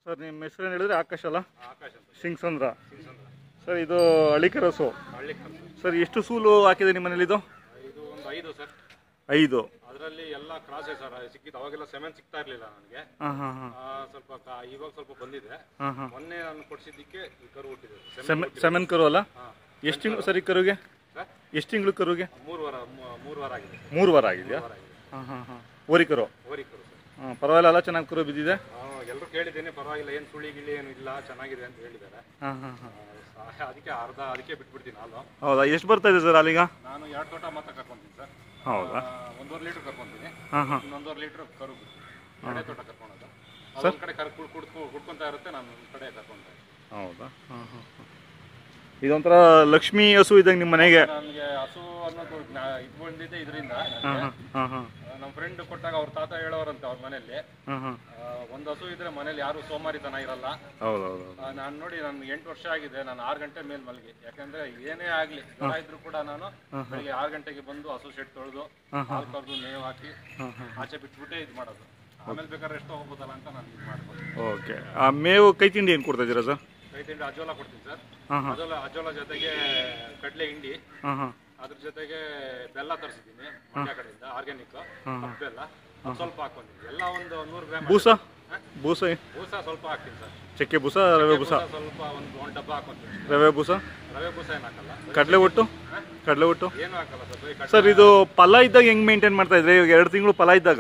Sir ನಿಮ್ಮ ಹೆಸರು ಏನು ಹೇಳಿದ್ರೆ ಆಕಾಶ್ ಅಲ್ಲ ಆಕಾಶ ಅಂತ ಸಿಂಗ್ಸಂದ್ರ ಸಿಂಗ್ಸಂದ್ರ ಸರ್ ಇದು ಹಳ್ಳಿಕರಸು ಹಳ್ಳಿ ಕರ್ಸು ಸರ್ ಎಷ್ಟು ಸೂಲು ಹಾಕಿದೆ ನಿಮ್ಮ ಮನೇಲಿ ಇದು ಇದು ಒಂದು ಐದು ಸರ್ ಐದು ಅದರಲ್ಲಿ ಎಲ್ಲ ಕ್ರಾಸೆ ಸರ್ ಸಿಕ್ಕಿದ್ದು ಅವಾಗೆಲ್ಲ ಸೆವೆನ್ ಸಿಗ್ತಾ ಇರಲಿಲ್ಲ ನನಗೆ ಹಾಂ ಹಾಂ ಹಾಂ ಸ್ವಲ್ಪ ಕ- ಇವಾಗ ಸ್ವಲ್ಪ ಬಂದಿದೆ ಹಾಂ ಹಾಂ ಮೊನ್ನೆ ನಾನು ಕೊಡ್ಸಿದ್ದಕ್ಕೆ ಈ ಕರು ಹುಟ್ಟಿದೆ ಸೆಮೆ ಸೆಮೆನ್ ಕರು ಅಲ್ಲ ಹಾಂ ಎಷ್ಟು ತಿಂಗಳು ಸರ್ ಈ ಕರುಗೆ ಸರ್ ಎಷ್ಟು ತಿಂಗಳು ಕರುಗೆ ಮೂರು ವಾರ ಮೂ- ಮೂರು ವಾರ ಆಗಿದೆ ಸರ್. ಮೂರು ವಾರ ಆಗಿದೆಯಾ ಮೂರು ವಾರ ಆಗಿದೆ ಹಾಂ ಹಾಂ ಹಾಂ ಓರಿ ಕರು ಓರಿ ಕರು ಸರ್ ಹಾಂ ಪರವಾಗಿಲ್ಲ ಅಲ್ಲ ಚೆನ್ನಾಗಿ ಕರು ಬಿದ್ದಿದೆ ಎಲ್ಲರೂ ಕೇಳಿದ್ದೇನೆ ಪರವಾಗಿಲ್ಲ ಏನು ಸುಳಿ ಗಿಳಿ ಏನು ಇಲ್ಲ ಚೆನ್ನಾಗಿದೆ ಅಂತ ಹೇಳಿದ್ದಾರೆ ಹಾಂ ಹಾಂ ಹಾಂ ಆ, ಸ- ಅದಕ್ಕೆ ಅರ್ಧ ಅದಕ್ಕೆ ಬಿಟ್ಬಿಡ್ತೀನಿ ಹಾಲು ಹೌದಾ ಎಷ್ಟು ಬರ್ತಾ ಇದೆ ಸರ್ ಅಲ್ಲಿಗ ನಾನು ಎರಡು ತೋಟ ಮಾತ್ರ ಕರ್ಕೊಂತೀನಿ ಸರ್ ಹೌದಾ ಆ, ಒಂದೂವರೆ ಲೀಟ್ರ್ ಕರ್ಕೊಂತೀನಿ ಹಾಂ ಹಾಂ ಇನ್ನೊಂದೂವರೆ ಲೀಟ್ರ್ ಕರು ಎರಡೇ ತೋಟ ಕರ್ಕೊಳೋದು ಅದೊಂದು ಕಡೆ ಕರ್ ಕುಡ್ ಕುಡ್ಕೊ ಕುಡ್ಕೊಂತಾ ಇರುತ್ತೆ ನಾನು ಒಂದು ಕಡೆ ಕರ್ಕೊಂತ ಹೌದಾ ಹಾಂ ಹಾಂ ಹಾಂ ಇದೊಂಥರ ಲಕ್ಷ್ಮೀ ಹಸು ಇದ್ದಂಗೆ ನಿಮ್ಮ ಮನೆಗೆ ನನಗೆ ಹಸು ಅನ್ನೋದು ಜ್ಞಾ- ಇದು ಬಂದಿದ್ದೆ ಇದರಿಂದ ಹಾಂ ಹಾಂ ಹಾಂ ಹಾಂ ನಮ್ಮ ಫ್ರೆಂಡ್ ಕೊಟ್ಟಾಗ ಅವ್ರ ತಾತ ಹೇಳೋರಂತೆ ಅವ್ರ ಮನೆಯಲ್ಲಿ ಹಾಂ ಹಾಂ ಆ, ಒಂದು ಹಸು ಇದ್ರೆ ಮನೇಲಿ ಯಾರು ಸೋಮಾರಿತನ ಇರಲ್ಲ ಹೌದು ಹೌದು ಹೌದು ನಾನು ನೋಡಿ ನಾನು ಎಂಟು ವರ್ಷ ಆಗಿದೆ ನಾನು ಆರು ಗಂಟೆ ಮೇಲೆ ಮಲಗಿ ಯಾಕಂದ್ರೆ ಏನೇ ಆಗ್ಲಿ ಜ್ವರ ಇದ್ರು ಕೂಡ ನಾನು ಬೆಳಿಗ್ಗೆ ಆರು ಗಂಟೆಗೆ ಬಂದು ಹಸು ಶೆಡ್ ತೊಳೆದು ಹಾಲು ಕರೆದು ಮೇವು ಹಾಕಿ ಹಾಂ ಹಾಂ ಆಚೆ ಬಿಟ್ಬಿಟ್ಟೆ ಇದು ಮಾಡೋದು ಆಮೇಲೆ ಬೇಕಾದ್ರೆ ಎಷ್ಟು ಹೋಗ್ಬೋದಲ್ಲ ಅಂತ ನಾನು ಇದು ಮಾಡ್ಬೋದು ಓಕೆ ಆ ಮೇವು ಕೈ ತಿಂಡಿ ಏನು ಕೊಡ್ತಾ ಇದ್ದೀರಾ ಸರ್ ಕೈ ತಿಂಡಿ ಅಜೋಲ ಕೊಡ್ತೀನಿ ಸರ್ ಹಾಂ ಹಾಂ ಅಜೋಲ ಅಜೋಲ ಜೊತೆಗೆ ಕಡಲೆ ಹಿಂಡಿ ಹಾಂ ಹಾಂ ಅದ್ರ ಜೊತೆಗೆ ಬೆಲ್ಲ ತರಿಸಿದ್ದೀನಿ ಮಂಡ್ಯ ಕಡೆಯಿಂದ ಆರ್ಗ್ಯಾನಿಕ್ ಬೆಲ್ಲ ಅದ್ ಸ್ವಲ್ಪ ಹಾಕೊಂಡಿದ್ದೀನಿ ಎಲ್ಲ ಒಂದು ನೂರು ಗ್ರಾಮ್ ಬೂಸ ಬೂಸ ಬೂಸ ಸ್ವಲ್ಪ ಹಾಕ್ತೀನಿ ಸರ್ ಚಕ್ಕೆ ಬೂಸ ರವೆ ಬೂಸ ಬೂಸ ಸ್ವಲ್ಪ ಒಂದು ಒಂದು ಡಬ್ಬ ಹಾಕೊಂತೀನಿ ರವೆ ಬೂಸ ರವೆ ಬೂಸ ಏನು ಹಾಕಲ್ಲ ಕಡಲೆ ಒಟ್ಟು ಕಡಲೆ ಒಟ್ಟು ಏನು ಹಾಕಲ್ಲ ಸರ್ ಬರೀ ಕಡ್ಲೆ ಸರ್ ಇದು ಫಲ ಇದ್ದಾಗ ಹೆಂಗ್ ಮೇಂಟೈನ್ ಮಾಡ್ತಾ ಇದ್ರೆ ಇವಾಗ ಎರಡು ತಿಂಗಳು ಫಲ ಇದ್ದಾಗ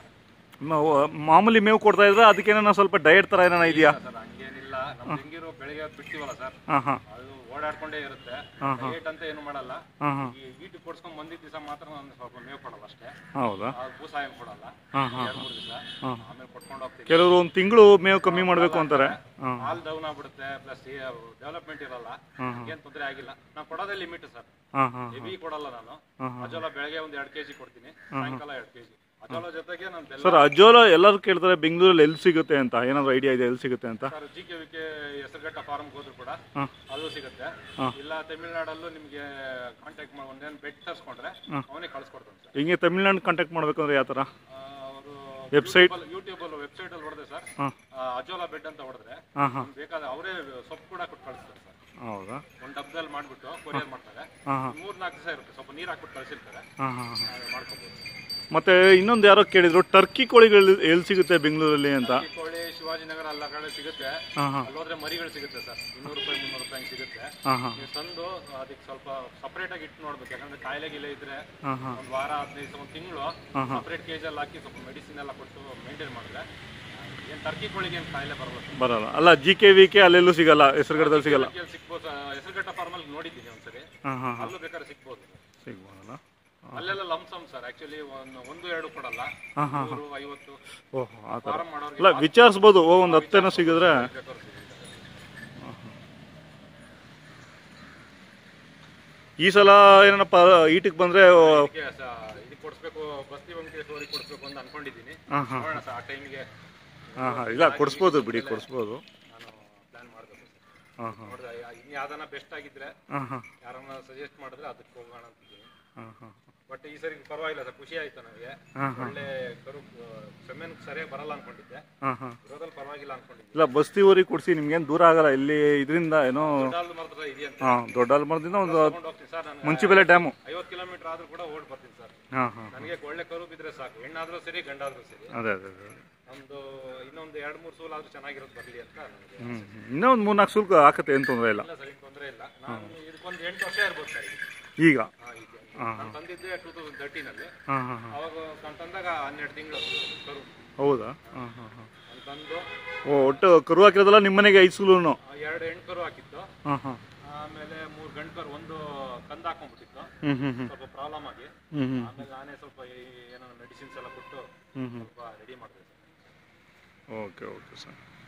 ಮ- ಮಾಮೂಲಿ ಮೇವು ಕೊಡ್ತಾ ಇದ್ರೆ ಅದಕ್ಕೇನೋ ಸ್ವಲ್ಪ ಡಯಟ್ ತರ ಏನೋ ಇದೆಯಾ ಸರ್ ಹಂಗೇನಿಲ್ಲ ನಮ್ಮ ತೆಂಗಿರು ಬೆಳಿಗ್ಗೆ ಬಿಡ್ತೀವಲ್ಲ ಸರ್ ಹಾಂ ಹಾಂ ಅದು ಓಡಾಡ್ಕೊಂಡೇ ಇರುತ್ತೆ ಡಯಟ್ ಅಂತ ಏನು ಮಾಡಲ್ಲ ಹಾಂ ಹಾಂ ಈ ಈಟು ಕೊಡ್ಸ್ಕೊಂಡ್ ಬಂದಿದ್ದ ದಿವಸ ಮಾತ್ರ ನಾನು ಸ್ವಲ್ಪ ಮೇವು ಕೊಡಲ್ಲ ಅಷ್ಟೇ ಹೌದಾ ಆ ಬೂಸ ಏನು ಕೊಡಲ್ಲ ಹಾಂ ಹಾಂ ಎರಡು ಮೂರು ದಿವಸ ಹಾಂ. ಆಮೇಲೆ ಕೊಟ್ಕೊಂಡು ಹೋಗ್ತೀನಿ ಕೆಲವರು ಒಂದು ತಿಂಗಳು ಮೇವು ಕಮ್ಮಿ ಮಾಡಬೇಕು ಅಂತಾರೆ ಹಾಂ ಹಾಲ್ ಡೌನ್ ಆಗ್ಬಿಡುತ್ತೆ ಪ್ಲಸ್ ಡೆವಲಪ್ಮೆಂಟ್ ಇರಲ್ಲ ಹಾಂ ಏನ್ ತೊಂದರೆ ಆಗಿಲ್ಲ ನಾನು ಕೊಡೋದೇ ಲಿಮಿಟ್ ಸರ್ ಹಾಂ ಹಾಂ ಹೆವಿ ಕೊಡಲ್ಲ ನಾನು ಹಾಂ ಹಾಂ ಅಜೋಲ ಬೆಳಗ್ಗೆ ಒಂದ್ ಎರಡು ಕೆಜಿ ಕೊಡ್ತೀನಿ ಸಾಯಂಕಾಲ ಎರಡು ಕೆಜಿ ಅಜೋಲ ಜೊತೆಗೆ ನಾನು ಬೆಲ್ಲ ಸರ್ ಅಜೋಲ ಎಲ್ಲರೂ ಕೇಳ್ತಾರೆ ಬೆಂಗಳೂರಲ್ಲಿ ಎಲ್ಲಿ ಸಿಗುತ್ತೆ ಅಂತ ಏನಾದ್ರು ಐಡಿಯಾ ಇದೆ ಎಲ್ಲಿ ಸಿಗುತ್ತೆ ಅಂತ sir G K V K Hesaraghatta ಫಾರ್ಮ್ಗೆ ಹೋದ್ರು ಕೂಡ ಹಾಂ ಅದು ಸಿಗುತ್ತೆ ಹಾಂ. ಇಲ್ಲ ತಮಿಳ್ನಾಡಲ್ಲೂ ನಿಮಗೆ ಕಾಂಟ್ಯಾಕ್ಟ್ ಮಾಡಿ ಒಂದೇನು ಬೆಡ್ ತರಿಸ್ಕೊಂಡ್ರೆ ಅವನಿಗೆ ಕಳ್ಸ್ಕೊಡ್ತಾನೆ ಸರ್ ಹಿಂಗೆ ತಮಿಳ್ನಾಡು ಕಾಂಟ್ಯಾಕ್ಟ್ ಮಾಡ್ಬೇಕಂದ್ರೆ ಯಾವ ಥರ ಅವರು Website? ಯೂಟ್ಯೂಬ್ ಅಲ್ಲಿ ವೆಬ್ಸೈಟ್ ಅಲ್ಲಿ ಹೊಡೆದೆ ಸರ್ ಹಾಂ ಅಜೋಲಾ ಬೆಡ್ ಅಂತ ಹೊಡೆದ್ರೆ ಹಾಂ ಹಾಂ ನಿಮ್ಗೆ ಬೇಕಾದ ಅವರೇ ಸೊಪ್ಪು ಕೂಡ ಕೊಟ್ಟು ಕಳಿಸ್ತಾರೆ ಸರ್ ಹೌದಾ ಒಂದು ಡಬ್ಬದಲ್ಲಿ ಮಾಡ್ಬಿಟ್ಟು ಕೊರಿಯರ್ ಮಾಡ್ತಾರೆ ಹಾಂ ಹಾಂ ಮೂರ್ ನಾಲ್ಕು ದಿವಸ ಇರುತ್ತೆ ಸ್ವಲ್ಪ ನೀರು ಹಾಕ್ಬಿಟ್ಟು ಕಳಿಸಿರ್ತಾರೆ ಹಾಂ ಹಾಂ ಹಾಂ ಅದು ಮಾಡ್ಕೋಬೋದು ಮತ್ತೆ ಇನ್ನೊಂದು ಯಾರೋ ಕೇಳಿದ್ರು ಟರ್ಕಿ ಕೋಳಿಗಳು ಎಲ್ಲಿ ಸಿಗುತ್ತೆ ಬೆಂಗಳೂರಲ್ಲಿ ಅಂತ ಈ ಕೋಳಿ ಶಿವಾಜಿನಗರ ಎಲ್ಲ ಕಡೆ ಸಿಗುತ್ತೆ ಹಾಂ ಹಾಂ ಅಲ್ಲಿ ಹೋದ್ರೆ ಮರಿಗಳು ಸಿಗುತ್ತೆ ಸರ್ ಇನ್ನೂರು ರೂಪಾಯಿ ಮುನ್ನೂರು ರೂಪಾಯಿ ಸಿಗುತ್ತೆ ಹಾಂ ಹಾಂ ನೀವು ತಂದು ಅದಕ್ಕೆ ಸ್ವಲ್ಪ ಸಪ್ರೇಟ್ ಆಗಿ ಇಟ್ಟು ನೋಡ್ಬೇಕು ಯಾಕಂದ್ರೆ ಕಾಯಿಲೆ ಗಿಲೆ ಇದ್ರೆ ಹಾಂ ಹಾಂ ಒಂದು ವಾರ ಹದಿನೈದು ದಿವಸ ಒಂದು ತಿಂಗಳು ಸಪ್ರೇಟ್ ಕೇಜಲ್ಲಿ ಹಾಕಿ ಸ್ವಲ್ಪ ಮೆಡಿಸಿನ್ ಎಲ್ಲ ಕೊಟ್ಟು ಮೇಂಟೈನ್ ಮಾಡಿದ್ರೆ ಏನು ಟರ್ಕಿ ಕೋಳಿಗೆ ಏನು ಕಾಯಿಲೆ ಬರಲ್ಲ ಸರ್ ಬರಲ್ಲ ಅಲ್ಲ ಜಿ ಕೆ ವಿ ಕೆ ಅಲ್ಲೆಲ್ಲೂ ಸಿಗಲ್ಲ ಹೆಸರುಗಡದಲ್ಲಿ ಸಿಗಲ್ಲ ಟರ್ಕಿಯಲ್ಲಿ ಸಿಗ್ಬೋದು ಹೆಸರುಘಟ್ಟ ಫಾರ್ಮಲ್ಲಿ ನೋಡಿದ್ದೀನಿ ಒಂದ್ಸರಿ ಹಾಂ ಹಾಂ ಹಾಂ ಅಲ್ಲೂ ಬೇಕಾದ್ರೆ ಸಿಗ್ಬೋದು ಸಿಗ್ಬೋದಲ್ಲ ಅಲ್ಲೆಲ್ಲ ಲಂಸಮ್ ಸರ್ ಆಕ್ಚುಲಿ ಒಂದು ಒಂದು ಎರಡು ಕೊಡಲ್ಲ ಹಾಂ ಹಾಂ ನೂರು ಐವತ್ತು ಓಹ್ ಆ ಥರ ಫಾರಂ ಮಾಡೋರಿಗೆ ಅಲ್ಲ ವಿಚಾರಿಸ್ಬೋದು ಓ ಒಂದು ಹತ್ತೇನೋ ಸಿಗಿದ್ರೆ ಬೇಕಾದ್ರೆ ಸಿಗುತ್ತೆ. ಈ ಸಲ ಏನಪ್ಪ ಈಟಿಗೆ ಬಂದರೆ ಅದಕ್ಕೆ ಸ- ಇದಕ್ಕೆ ಕೊಡಿಸ್ಬೇಕು ಬಸ್ತಿ ವೆಂಕಟೇಶ್ವರಿಗೆ ಕೊಡಿಸ್ಬೇಕು ಅಂತ ಅನ್ಕೊಂಡಿದ್ದೀನಿ ಹಾಂ ಹಾಂ ನೋಡೋಣ ಸರ್ ಆ ಟೈಮಿಗೆ ಹಾಂ ಹಾಂ ಇಲ್ಲ ಕೊಡಿಸ್ಬೋದು ಬಿಡಿ ಕೊಡಿಸ್ಬೋದು ನಾನು ಪ್ಲಾನ್ ಮಾಡಬೇಕು ಸರ್ ಹಾಂ ಹಾಂ ನೋಡಿದ್ರೆ ಇನ್ನು ಯಾವ್ದಾನ ಬೆಸ್ಟ್ ಆಗಿದ್ರೆ ಹಾಂ ಹಾಂ ಯಾರನ್ನ ಸಜೆಸ್ಟ್ ಮಾಡಿದ್ರೆ ಅದಕ್ಕೆ ಹೋಗೋಣ ಅಂತಿದ್ದೀನಿ ಹಾಂ ಹಾಂ ಬಟ್ ಈ ಸರಿ ಪರವಾಗಿಲ್ಲ ಸರ್ ಖುಷಿ ಆಯ್ತು ನನಗೆ ಹಾಂ ಹಾಂ ಒಳ್ಳೆ ಕರು ಸೆಮೆನ್ ಸರಿಯಾಗಿ ಬರಲ್ಲ ಅನ್ಕೊಂಡಿದ್ದೆ ಹಾಂ ಹಾಂ ಇರೋದ್ರಲ್ಲಿ ಪರವಾಗಿಲ್ಲ ಅನ್ಕೊಂಡಿದ್ದೆ ಇಲ್ಲ ಬಸ್ತಿ ಊರಿಗೆ ಕೊಡಿಸಿ ನಿಮ್ಗೇನು ದೂರ ಆಗಲ್ಲ ಇಲ್ಲಿ ಇದರಿಂದ ಏನೋ ದೊಡ್ಡ ಮಾತ್ರ ಇದೆಯಂತ ಹಾಂ ದೊಡ್ಡ ಅಲ್ಮರದಿಂದ ಒಂದು ತಗೊಂಡು ಹೋಗ್ತೀನಿ ಸರ್ ನಾನು ಮುಂಚಿಬೆಲೆ ಡ್ಯಾಮು ಐವತ್ತು ಕಿಲೋಮೀಟರ್ ಆದ್ರೂ ಕೂಡ ಓಡ್ ಬರ್ತೀನಿ ಸರ್ ಹಾಂ ಹಾಂ ನನಗೆ ಒಳ್ಳೆ ಕರು ಬಿದ್ರೆ ಸಾಕು ಹೆಣ್ಣಾದ್ರೂ ಸರಿ ಗಂಡಾದ್ರೂ ಸರಿ ಅದೇ ಅದೇ ಅದೇ ನಮ್ದು ಇನ್ನೊಂದು ಎರಡು ಮೂರು ಸೂಲ್ ಆದ್ರೂ ಚೆನ್ನಾಗಿರೋದು ಬರಲಿ ಅಂತ ನನಗೆ ಹ್ಞೂ ಇನ್ನೂ ಒಂದು ಮೂರು ನಾಲ್ಕು ಶುಲ್ಕ ಹಾಕತ್ತೆ ಏನು ತೊಂದರೆ ಇಲ್ಲ ಇಲ್ಲ ಸರ್ ತೊಂದರೆ ಇಲ್ಲ ನಾನು ಇದಕ್ಕೊಂದು ಎಂಟು ವರ್ಷ ಇರ್ಬೋದು ಸರ್ ಇದು. ಈಗ ಹಾ, ಇದೆ. ನಾನು ತಂದಿದ್ದೆ ಟೂ ತೌಸಂಡ್ ತರ್ಟೀನಲ್ಲಿ ಹಾಂ ಹಾಂ ಹಾಂ ಅವಾಗ ನಾನು ತಂದಾಗ ಹನ್ನೆರಡು ತಿಂಗಳು ಕರು ಹೌದಾ ಹಾಂ ಹಾಂ ಹಾಂ ನಾನು ತಂದು ಓ ಒಟ್ಟು ಕರು ಹಾಕಿರೋದಲ್ಲ ನಿಮ್ಮ ಮನೆಗೆ ಐದು ಸುಲೂನು ಆ, ಎರಡು ಹೆಣ್ಣು ಕರು ಹಾಕಿತ್ತು ಹಾಂ ಹಾಂ ಆಮೇಲೆ ಮೂರು ಗಂಡು ಕರು ಒಂದು ಕಂದು ಹಾಕೊಂಡ್ಬಿಟ್ಟಿತ್ತು ಹ್ಞೂ ಹ್ಞೂ ಹ್ಞೂ ಸ್ವಲ್ಪ ಪ್ರಾಬ್ಲಮ್ ಆಗಿ ಹ್ಞೂ ಹ್ಞೂ ಆಮೇಲೆ ನಾನೇ ಸ್ವಲ್ಪ ಈ- ಏನೋ ಮೆಡಿಸಿನ್ಸ್ ಎಲ್ಲ ಕೊಟ್ಟು ಹ್ಞೂ ಹ್ಞೂ ಸ್ವಲ್ಪ ರೆಡಿ ಮಾಡಿದೆ ಸರ್ ಓಕೆ ಓಕೆ ಸರ್